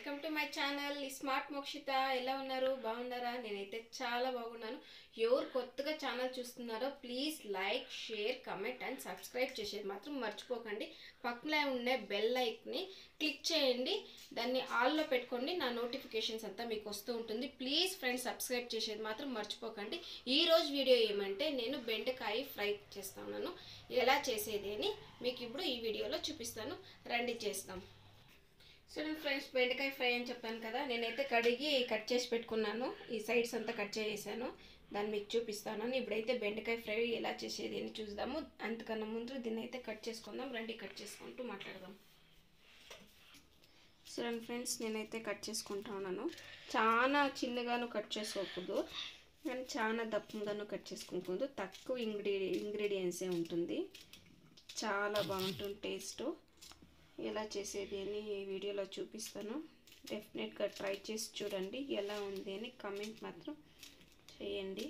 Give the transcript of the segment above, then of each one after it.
Welcome to my channel smart Mokshita ఎలా ఉన్నారు బాగున్నారా నేనైతే చాలా బాగున్నాను ఎవరు కొత్తగా ఛానల్ చూస్తున్నారో please like share comment and subscribe చేసేది మాత్రం మర్చిపోకండి పక్కనే ఉండే బెల్ లైక్ని క్లిక్ చేయండి దాన్ని ఆల్లో పెట్టుకోండి నా నోటిఫికేషన్స్ అంతా మీకు వస్తూ ఉంటుంది ప్లీజ్ ఫ్రెండ్స్ సబ్స్క్రైబ్ చేసేది మాత్రం మర్చిపోకండి ఈ రోజు వీడియో ఏమంటే నేను బెండకాయ ఫ్రై చేస్తున్నాను ఎలా చేసేది అని మీకు ఇప్పుడు ఈ వీడియోలో చూపిస్తాను రండి చేస్తాం చూడండి ఫ్రెండ్స్ బెండకాయ ఫ్రై అని చెప్పాను కదా నేనైతే కడిగి కట్ చేసి పెట్టుకున్నాను ఈ సైడ్స్ అంతా కట్ చేసేసాను దాన్ని మీకు చూపిస్తాను ఇప్పుడైతే బెండకాయ ఫ్రై ఎలా చేసేది అని చూద్దాము అంతకన్నా ముందు దీన్ని అయితే కట్ చేసుకుందాం రండి కట్ చేసుకుంటూ మాట్లాడదాం చూడండి ఫ్రెండ్స్ నేనైతే కట్ చేసుకుంటా ఉన్నాను చాలా చిన్నగాను కట్ చేసుకోకూడదు కానీ చాలా దప్పంగాను కట్ చేసుకోకూడదు తక్కువ ఇంగ్రీ ఇంగ్రీడియంట్సే ఉంటుంది చాలా బాగుంటుంది టేస్ట్ ఎలా చేసేది అని ఈ వీడియోలో చూపిస్తాను డెఫినెట్గా ట్రై చేసి చూడండి ఎలా ఉంది అని కమెంట్ మాత్రం చేయండి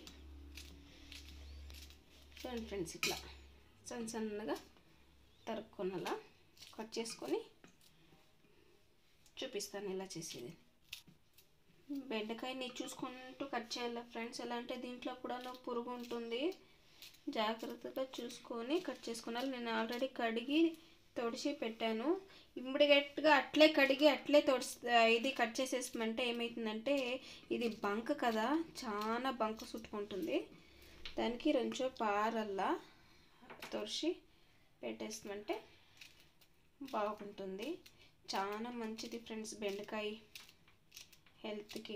చూడండి ఫ్రెండ్స్ ఇట్లా సన్న సన్నగా తరుక్కొనలా కట్ చేసుకొని చూపిస్తాను ఎలా చేసేది బెండకాయని చూసుకుంటూ కట్ చేయాలి ఫ్రెండ్స్ ఎలా అంటే దీంట్లో కూడా పురుగు ఉంటుంది జాగ్రత్తగా చూసుకొని కట్ చేసుకోవాలి నేను ఆల్రెడీ కడిగి తొడిచి పెట్టాను ఇమ్మడిగట్గా అట్లే కడిగి అట్లే తొడిసి ఇది కట్ చేసేసమంటే ఏమవుతుందంటే ఇది బంక కదా చాలా బంక చుట్టుకుంటుంది దానికి కొంచెం పారల్లా తొడిచి పెట్టేస్తామంటే బాగుంటుంది చాలా మంచిది ఫ్రెండ్స్ బెండకాయ హెల్త్కి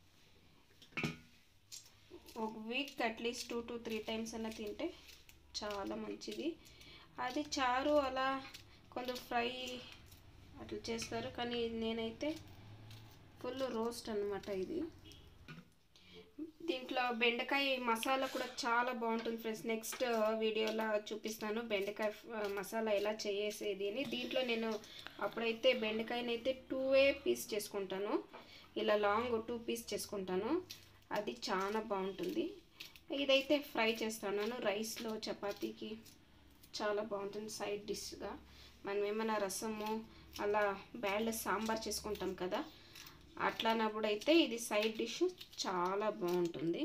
ఒక week at least two to three times అన్న తింటే చాలా మంచిది అది చారు అలా కొందరు ఫ్రై అట్లా చేస్తారు కానీ నేనైతే ఫుల్ రోస్ట్ అనమాట ఇది దీంట్లో బెండకాయ మసాలా కూడా చాలా బాగుంటుంది ఫ్రెండ్స్ నెక్స్ట్ వీడియోలో చూపిస్తాను బెండకాయ మసాలా ఎలా చేసేది అని దీంట్లో నేను అప్పుడైతే బెండకాయనైతే టూ ఏ పీస్ చేసుకుంటాను ఇలా లాంగ్ టూ పీస్ చేసుకుంటాను అది చాలా బాగుంటుంది ఇదైతే ఫ్రై చేస్తున్నాను రైస్లో చపాతీకి చాలా బాగుంటుంది సైడ్ డిష్గా మనం ఏమైనా రసము అలా బ్యాడ్ల సాంబార్ చేసుకుంటాం కదా అట్లానప్పుడు అయితే ఇది సైడ్ డిష్ చాలా బాగుంటుంది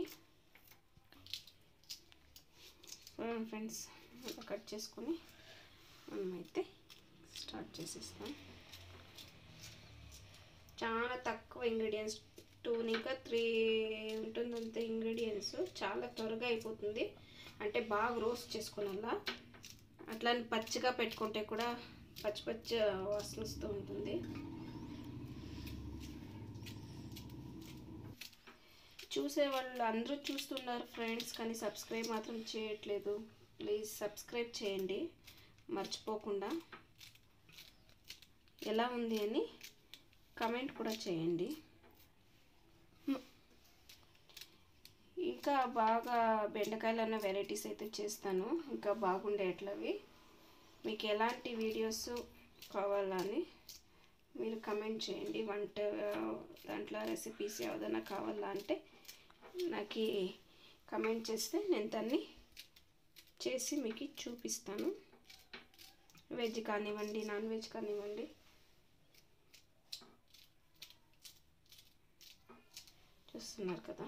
ఫ్రెండ్స్ అలా కట్ చేసుకొని మనమైతే స్టార్ట్ చేసేస్తాం చాలా తక్కువ ఇంగ్రీడియంట్స్ టూ ఇంకా త్రీ ఉంటుంది అంతే ఇంగ్రీడియంట్స్ చాలా త్వరగా అయిపోతుంది అంటే బాగా రోస్ట్ చేసుకోవాలా అట్లా పచ్చిగా పెట్టుకుంటే కూడా పచ్చి పచ్చి వాసన వస్తూ ఉంటుంది చూసే వాళ్ళు అందరూ చూస్తున్నారు ఫ్రెండ్స్ కానీ సబ్స్క్రైబ్ మాత్రం చేయట్లేదు ప్లీజ్ సబ్స్క్రైబ్ చేయండి మర్చిపోకుండా ఎలా ఉంది అని కమెంట్ కూడా చేయండి ఇంకా బాగా బెండకాయలు అన్న వెరైటీస్ అయితే చేస్తాను ఇంకా బాగుండేట్లవి మీకు ఎలాంటి వీడియోస్ కావాలని మీరు కమెంట్ చేయండి వంట దాంట్లో రెసిపీస్ ఏదైనా కావాలా అంటే నాకు కమెంట్ చేస్తే నేను దాన్ని చేసి మీకు చూపిస్తాను వెజ్ కానివ్వండి నాన్ వెజ్ కానివ్వండి చూస్తున్నారు కదా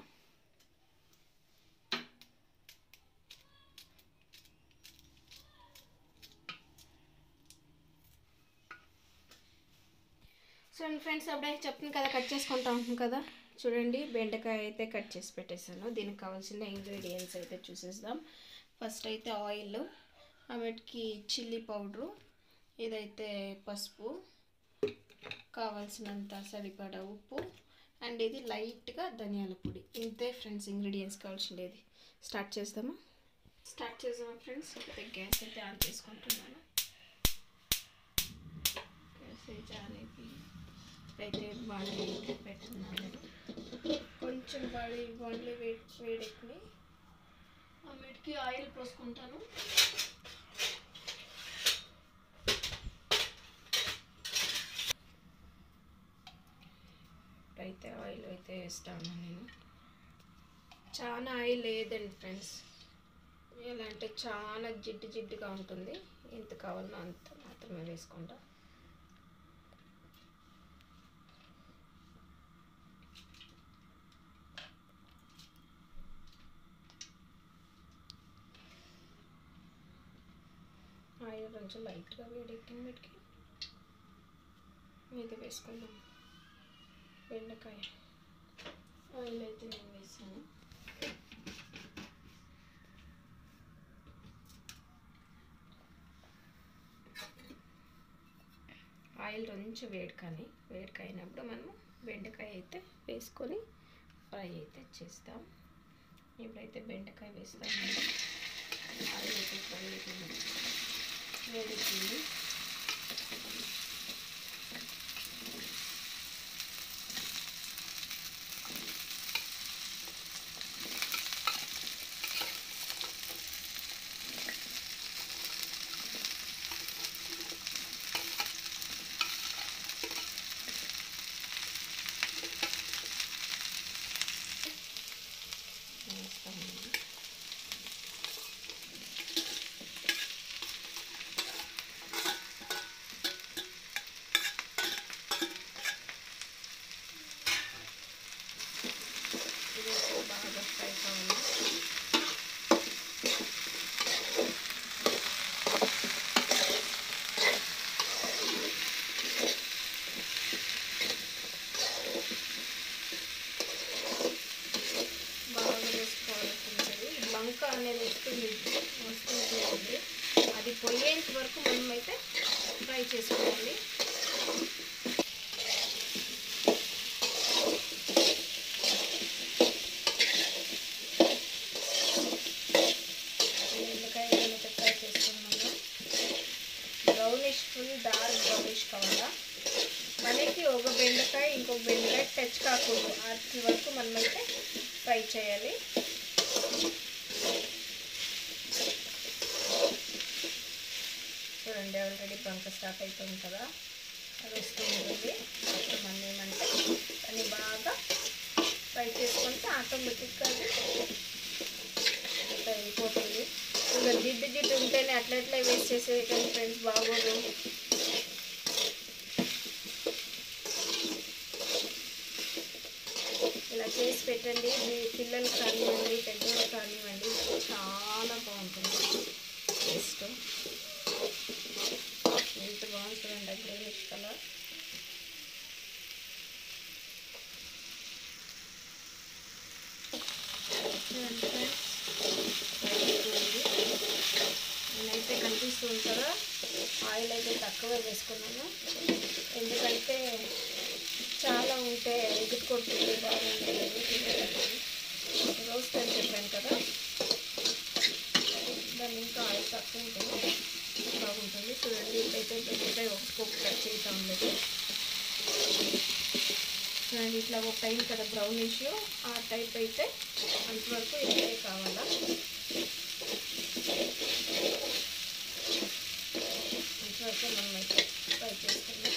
చూడండి ఫ్రెండ్స్ అప్పుడే చెప్తుంది కదా కట్ చేసుకుంటా ఉంటుంది కదా చూడండి బెండకాయ అయితే కట్ చేసి పెట్టేసాను దీనికి కావాల్సిన ఇంగ్రీడియంట్స్ అయితే చూసేద్దాం ఫస్ట్ అయితే ఆయిల్ ఆమెటికి చిల్లీ పౌడరు ఇదైతే పసుపు కావాల్సినంత సరిపడా ఉప్పు అండ్ ఇది లైట్గా ధనియాల పొడి ఇంతే ఫ్రెండ్స్ ఇంగ్రీడియంట్స్ కావాల్సిండేది స్టార్ట్ చేద్దామా స్టార్ట్ చేద్దామా ఫ్రెండ్స్ అయితే గ్యాస్ అయితే ఆన్ చేసుకుంటున్నాను గ్యాస్ అయితే ఆన్ అయిపోయి అయితే బాండ్లీ పెట్టుకున్నాను కొంచెం బాడీ బాండ్లీ వేడి వేడెక్కి అన్నిటికీ ఆయిల్ పోసుకుంటాను అయితే ఆయిల్ అయితే వేస్తాను నేను చాలా ఆయిల్ లేదండి ఫ్రెండ్స్ ఎలా అంటే చాలా జిడ్డు జిడ్డుగా ఉంటుంది ఎంత కావాలో అంత మాత్రమే వేసుకుంటా ఆయిల్ కొంచెం లైట్గా వేడెక్కిన వీటికి మీద వేసుకుందాం బెండకాయ ఆయిల్ అయితే నేను వేసాను ఆయిల్ కొంచెం వేడికని వేడికైనప్పుడు మనము బెండకాయ అయితే వేసుకొని ఫ్రై అయితే చేస్తాం ఇప్పుడైతే బెండకాయ వేస్తాం ఆయిల్ అయితే ఫ్రై అవుతుంది వేడెక్కింది వేస్తామండి ఇది అయితే బాగా ఫ్రై కావాలి బాగా వేసుకోవాల్సి ఉంటుంది బంక అనేది వస్తుంది వస్తుంది అది పోయేంత వరకు మనం అయితే ఫ్రై చేసుకోవాలి బెండకాయ అయితే ఫ్రై చేసుకున్నాము బ్రౌనిష్ ఫుల్ డార్క్ బ్రౌనిష్ కావాలా మనకి ఒక బెండకాయ ఇంకొక బెండకాయ టచ్ కాకూడదు అతి వరకు మనమైతే ఫ్రై చేయాలి చూడండి ఆల్రెడీ బంక స్టార్ట్ అవుతుంది కదా అది వస్తూ ఉంటుంది అప్పుడు మనం ఏమంటే దాన్ని బాగా ఫ్రై చేసుకుంటే ఆటోమేటిక్గా అది ఇట్లా అయిపోతుంది ఇంకా జిడ్డు జిడ్డు ఉంటేనే అట్లా అట్లా వేస్ట్ చేసే కానీ ఫ్రెండ్స్ బాగోదు ఇలా చేసి పెట్టండి మీ పిల్లలు కానివ్వండి పెద్దవాళ్ళు కానివ్వండి చాలా బాగుంటుంది టేస్ట్ ఎంత బాగుంటుందండి గ్రీనిష్ కలర్ చూడండి ఫ్రెండ్స్ అయిపోయింది నేనైతే కనిపిస్తూ ఉంటారా ఆయిల్ అయితే తక్కువే వేసుకున్నాను ఎందుకంటే చాలా ఉంటే ఎగురు కొడుతుంది బాగుంటుంది రోస్ట్ అని చెప్పాను కదా దాన్ని ఇంకా ఆయిల్ తక్కువ ఉంటుంది బాగుంటుంది చూడండి ఇట్లయితే బెండకాయ ఒక్కొక్క కట్ చేద్దాం లేదు చూడండి ఇట్లా ఒక టైం కదా బ్రౌనిష్ ఆ టైప్ అయితే అంతవరకు ఇదే కావాలా అంతవరకు మనం అయితే ఫ్రై చేసుకుందాం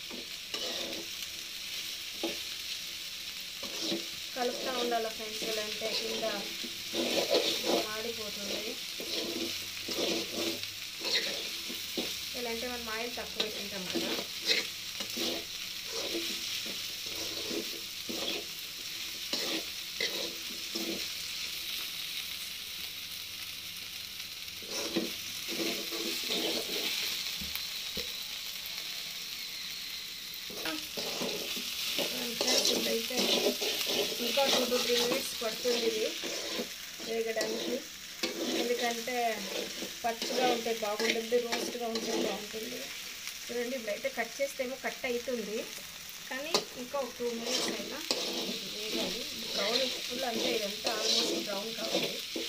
కలుపుతూ ఉండాలి ఫ్రెండ్స్ ఎలా అంటే కింద మాడిపోతుంది ఎలా అంటే మనం ఆయిల్ తక్కువ పెట్టింటాం కదా ఇప్పుడైతే ఇంకా టూ టు త్రీ మినిట్స్ పడుతుంది ఇది వేగడానికి ఎందుకంటే పచ్చిగా ఉంటే బాగుంటుంది రోస్ట్గా ఉంటే బాగుంటుంది చూడండి ఇప్పుడైతే కట్ చేస్తేమో కట్ అవుతుంది కానీ ఇంకా ఒక టూ మినిట్స్ అయినా వేగాలి బ్రౌన్ ఫుల్ అంతే ఇదంతా ఆల్మోస్ట్ బ్రౌన్ కావాలి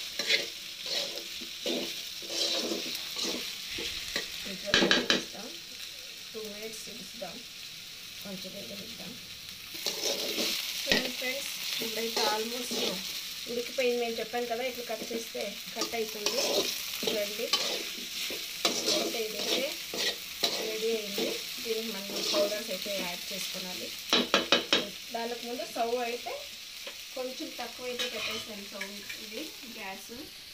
ఇస్తాం టూ మినిట్స్ ఇస్తాం కొంచెం వేగనిద్దాం చూడండి ఫ్రెండ్స్ ఇప్పుడైతే ఆల్మోస్ట్ ఉడికిపోయింది నేను చెప్పాను కదా ఇట్లా కట్ చేస్తే కట్ అవుతుంది చూడండి అయితే ఇదైతే రెడీ అయింది దీనికి మనం పౌడర్స్ అయితే యాడ్ చేసుకోవాలి దానికి ముందు స్టవ్ అయితే కొంచెం తక్కువ అయితే పెట్టేసాను స్టవ్ ఇది gas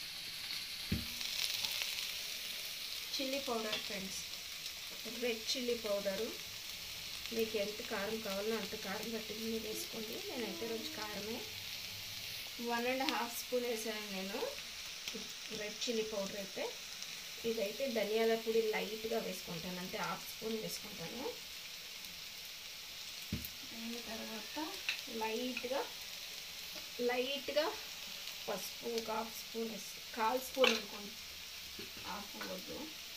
chilli powder friends red chilli powder మీకు ఎంత కారం కావాలో అంత కారం బట్టి మీరు వేసుకోండి నేనైతే రోజు కారమే వన్ అండ్ హాఫ్ స్పూన్ వేసాను నేను రెడ్ చిల్లీ పౌడర్ అయితే ఇదైతే ధనియాల పొడి లైట్గా వేసుకుంటాను అంటే హాఫ్ స్పూన్ వేసుకుంటాను దాని తర్వాత లైట్గా లైట్గా పసుపు ఒక హాఫ్ స్పూన్ వేసి కాల్ స్పూన్ అనుకోండి హాఫ్ వద్దు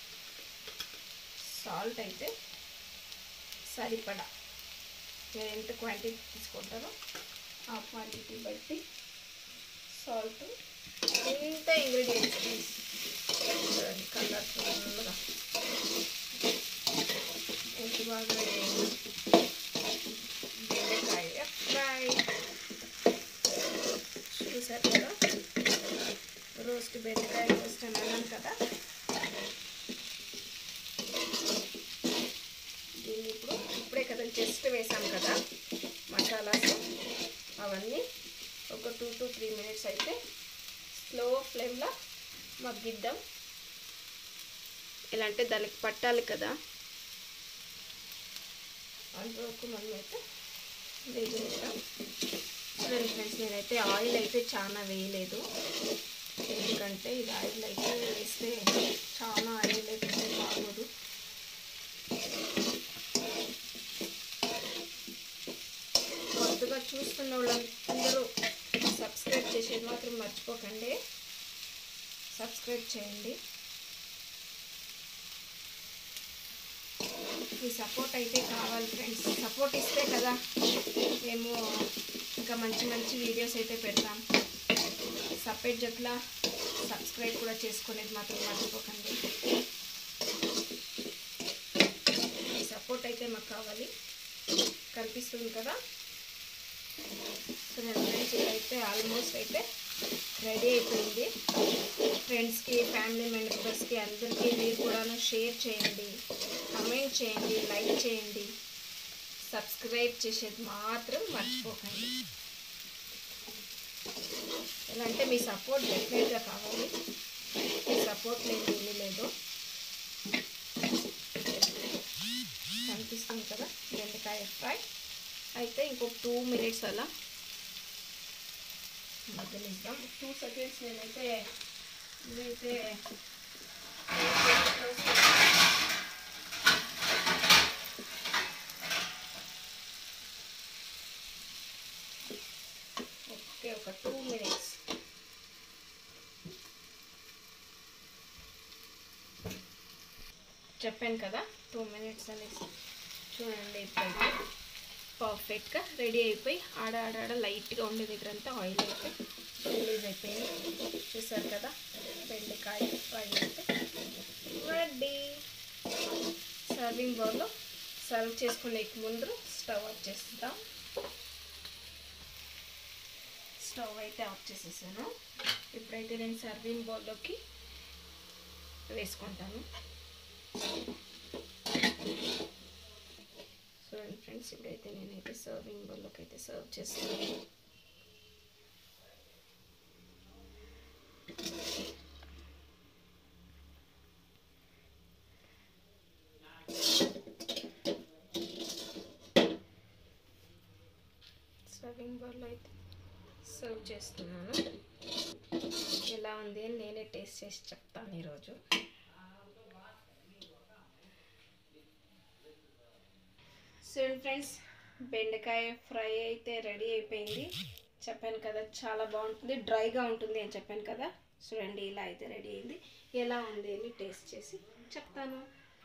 సాల్ట్ అయితే సరిపడా మీరు ఎంత క్వాంటిటీ తీసుకుంటారో ఆ క్వాంటిటీ బట్టి సాల్ట్ ఇంత ఇంగ్రీడియంట్స్ ప్లీజ్ చూడండి కలర్ఫుల్గా ఎంత బాగా వేయండి. బెండకాయ ఫ్రై చూసారు కదా రోస్ట్ బెండకాయ రోస్ట్ అని అన్నాను కదా దీన్ని ఇప్పుడు ఇప్పుడే కదా జస్ట్ వేసాం కదా మసాలాస్ అవన్నీ ఒక టూ టు త్రీ మినిట్స్ అయితే స్లో ఫ్లేమ్లో మగ్గిద్దాం ఎలా అంటే దానికి పట్టాలి కదా అంతవరకు మనం అయితే వేగించాం చూడండి ఫ్రెండ్స్ నేనైతే ఆయిల్ అయితే చాలా వేయలేదు ఎందుకంటే ఇది ఆయిల్ అయితే వేస్తే చాలా ఆయిల్ అయితే బాగోదు కొత్తగా చూస్తున్న వాళ్ళందరూ సబ్స్క్రైబ్ చేసేది మాత్రం మర్చిపోకండి సబ్స్క్రైబ్ చేయండి మీ సపోర్ట్ అయితే కావాలి ఫ్రెండ్స్ సపోర్ట్ ఇస్తే కదా మేము ఇంకా మంచి మంచి వీడియోస్ అయితే పెడతాం సపరేట్ జట్ల సబ్స్క్రైబ్ కూడా చేసుకునేది మాత్రం మర్చిపోకండి మీ సపోర్ట్ అయితే మాకు కావాలి కనిపిస్తుంది కదా సో నేను ఫ్రెండ్స్ ఇదైతే ఆల్మోస్ట్ అయితే రెడీ అయిపోయింది ఫ్రెండ్స్కి ఫ్యామిలీ మెంబర్స్కి అందరికీ మీరు కూడాను షేర్ చేయండి కమెంట్ చేయండి లైక్ చేయండి సబ్స్క్రైబ్ చేసేది మాత్రం మర్చిపోకండి ఎలా అంటే మీ సపోర్ట్ డెఫినెట్గా కావాలి మీ సపోర్ట్ లేదు ఏమీ లేదు కనిపిస్తుంది కదా బెండకాయ ఫ్రై అయితే ఇంకొక టూ మినిట్స్ అలా మగ్గనిద్దాం టూ సెకండ్స్ నేనైతే ఇదైతే ఓకే ఒక టూ మినిట్స్ చెప్పాను కదా టూ మినిట్స్ అనేసి చూడండి ఇప్పుడైతే పర్ఫెక్ట్గా రెడీ అయిపోయి ఆడ ఆడ ఆడ లైట్గా ఉండే దగ్గర అంతా ఆయిల్ అయితే రిలీజ్ అయిపోయింది చూసారు కదా బెండకాయ ఫ్రై అయితే రెడీ సర్వింగ్ బౌల్లో సర్వ్ చేసుకునే ముందు స్టవ్ ఆఫ్ చేస్తాం స్టవ్ అయితే ఆఫ్ చేసేసాను ఇప్పుడైతే నేను సర్వింగ్ బౌల్లోకి వేసుకుంటాను చూడండి ఫ్రెండ్స్ ఇప్పుడైతే నేనైతే సర్వింగ్ బౌల్లోకి అయితే సర్వ్ చేస్తాను సర్వింగ్ బౌల్లో అయితే సర్వ్ చేస్తున్నాను ఎలా ఉంది అని నేనే టేస్ట్ చేసి చెప్తాను ఈరోజు చూడండి ఫ్రెండ్స్ బెండకాయ ఫ్రై అయితే రెడీ అయిపోయింది చెప్పాను కదా చాలా బాగుంటుంది డ్రైగా ఉంటుంది అని చెప్పాను కదా చూడండి ఇలా అయితే రెడీ అయింది ఎలా ఉంది అని టేస్ట్ చేసి చెప్తాను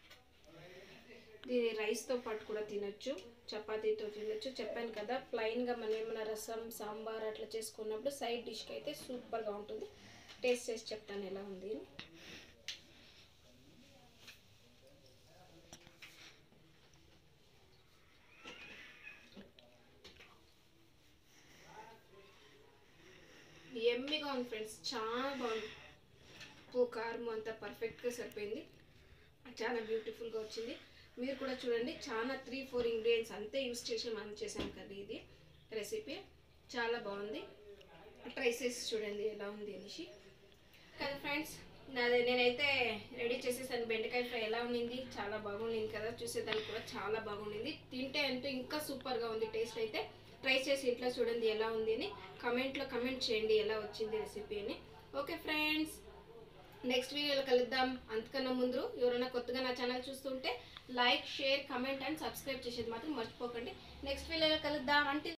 దీని రైస్తో పాటు కూడా తినొచ్చు చపాతీతో తినొచ్చు చెప్పాను కదా ప్లెయిన్గా మనం ఏమైనా రసం సాంబార్ అట్లా చేసుకున్నప్పుడు సైడ్ డిష్కి అయితే సూపర్గా ఉంటుంది టేస్ట్ చేసి చెప్తాను ఎలా ఉంది అని ఎమ్మిగా ఉంది ఫ్రెండ్స్ చాలా బాగుంది ఉప్పు కారం అంతా పర్ఫెక్ట్గా సరిపోయింది చాలా బ్యూటిఫుల్గా వచ్చింది మీరు కూడా చూడండి చాలా త్రీ ఫోర్ ఇంగ్రీడియంట్స్ అంతే యూస్ చేసి మనం చేసాం కర్రీ ఇది రెసిపీ చాలా బాగుంది ట్రై చేసి చూడండి ఎలా ఉంది అనేసి కదా ఫ్రెండ్స్ నాది నేనైతే రెడీ చేసేసాను బెండకాయ ఫ్రై ఎలా ఉండింది చాలా బాగుండింది కదా చూసేదానికి కూడా చాలా బాగుండింది తింటే అంటూ ఇంకా సూపర్గా ఉంది టేస్ట్ అయితే ట్రై చేసి ఇట్లా చూడండి ఎలా ఉంది అని కమెంట్లో కమెంట్ చేయండి ఎలా వచ్చింది రెసిపీ అని ఓకే ఫ్రెండ్స్ నెక్స్ట్ వీడియోలో కలుద్దాం అంతకన్నా ముందు ఎవరైనా కొత్తగా నా ఛానల్ చూస్తుంటే like share comment and subscribe చేసేది మాత్రం మర్చిపోకండి నెక్స్ట్ వీడియోలో కలుద్దాం అంటే